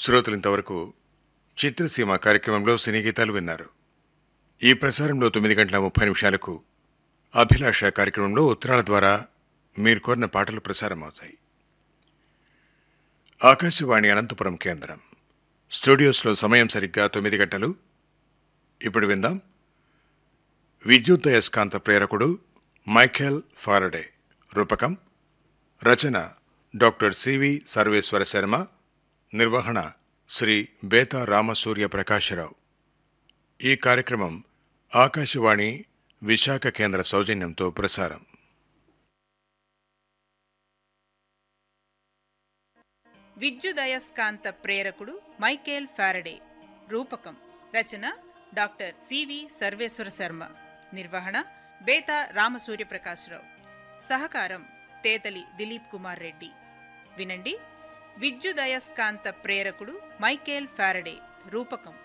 శ్రోతలు ఇంతవరకు చిత్రసీమ కార్యక్రమంలో సినీ గీతాలు విన్నారు ఈ ప్రసారంలో తొమ్మిది గంటల ముప్పై నిమిషాలకు అభిలాష కార్యక్రమంలో ఉత్తరాల ద్వారా మీరు కోరిన పాటలు ప్రసారమవుతాయి ఆకాశవాణి అనంతపురం కేంద్రం స్టూడియోస్లో సమయం సరిగ్గా తొమ్మిది గంటలు ఇప్పుడు విందాం విద్యుత్ అయస్కాంత ప్రేరకుడు మైఖేల్ ఫారడే రూపకం రచన డాక్టర్ సివి సర్వేశ్వర శర్మ నిర్వహణ శ్రీ బేతా రామసూర్య ప్రకాశరావు ఈ కార్యక్రమం ఆకాశవాణి విశాఖ కేంద్ర సౌజన్యంతో ప్రసారం విద్యుదయస్కాంత ప్రేరకుడు మైకేల్ ఫారడే రూపకం రచన డాక్టర్ సివి సర్వేశ్వర శర్మ నిర్వహణ బేతా రామసూర్య ప్రకాశ్రావు సహకారం తేతలి దిలీప్ కుమార్ రెడ్డి వినండి విద్యుదయస్కాంత ప్రేరకుడు మైకేల్ ఫారడే రూపకం